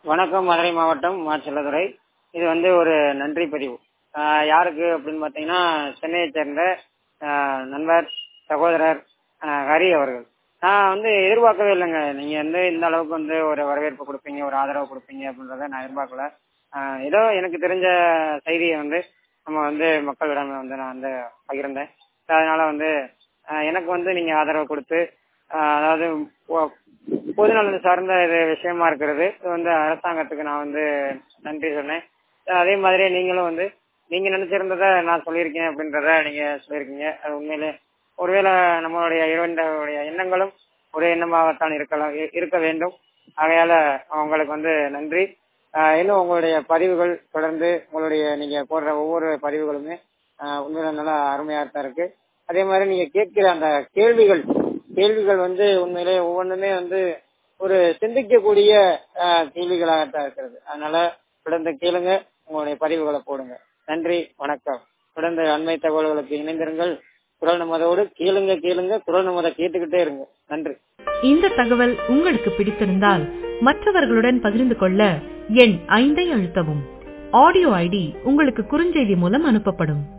வணக்கம் மதுரை மாவட்டம் மாச்சல்லதுறை இது வந்து ஒரு நன்றி பதிவு ஆஹ் யாருக்கு அப்படின்னு பார்த்தீங்கன்னா சென்னையை சேர்ந்த ஆஹ் நண்பர் சகோதரர் ஆஹ் ஹரி அவர்கள் நான் வந்து எதிர்பார்க்கவே இல்லைங்க நீங்க வந்து இந்த அளவுக்கு வந்து ஒரு வரவேற்பு கொடுப்பீங்க ஒரு ஆதரவு கொடுப்பீங்க அப்படின்றத நான் எதிர்பார்க்கல ஆஹ் ஏதோ எனக்கு தெரிஞ்ச செய்தியை வந்து நம்ம வந்து மக்களிடம் வந்து நான் வந்து பகிர்ந்தேன் அதனால வந்து ஆஹ் எனக்கு வந்து நீங்க ஆதரவு கொடுத்து ஆஹ் அதாவது பொ- பொதுநலன் சார்ந்த இது விஷயமா இருக்கிறது இது வந்து அரசாங்கத்துக்கு நான் வந்து நன்றி சொன்னேன் அதே மாதிரி நீங்களும் வந்து நீங்க நினைச்சிருந்ததை நான் சொல்லியிருக்கேன் அப்படின்றத நீங்க சொல்லியிருக்கீங்க அது உண்மையிலே ஒருவேளை நம்மளுடைய இரண்டுடைய எண்ணங்களும் ஒரு எண்ணமாகத்தான் இருக்கலாம் இ- இருக்க வேண்டும் ஆகையால உங்களுக்கு வந்து நன்றி ஆஹ் இன்னும் உங்களுடைய பதிவுகள் தொடர்ந்து உங்களுடைய நீங்க போடுற ஒவ்வொரு பதிவுகளுமே ஆஹ் உண்மையில நல்லா அருமையா தான் இருக்கு அதே மாதிரி நீங்க கேட்கிற அந்த கேள்விகள் கேள்விகள் வந்து உண்மையிலே ஒவ்வொன்றுமே வந்து ஒரு சிந்திக்கக்கூடிய ஆஹ் கேள்விகளாகத்தான் இருக்கிறது அதனால தொடர்ந்து கேளுங்க உங்களுடைய பதிவுகளை போடுங்க நன்றி வணக்கம் தொடர்ந்து அண்மை தகவல்களுக்கு இணைந்திருங்கள் குரல் நமதோடு கேளுங்க கேளுங்க குரல் நமதை கேட்டுக்கிட்டே இருங்க நன்றி இந்த தகவல் உங்களுக்கு பிடித்திருந்தால் மற்றவர்களுடன் பகிர்ந்து கொள்ள எண் ஐந்தை அழுத்தவும் ஆடியோ ஐடி உங்களுக்கு குறுஞ்செய்தி மூலம் அனுப்பப்படும்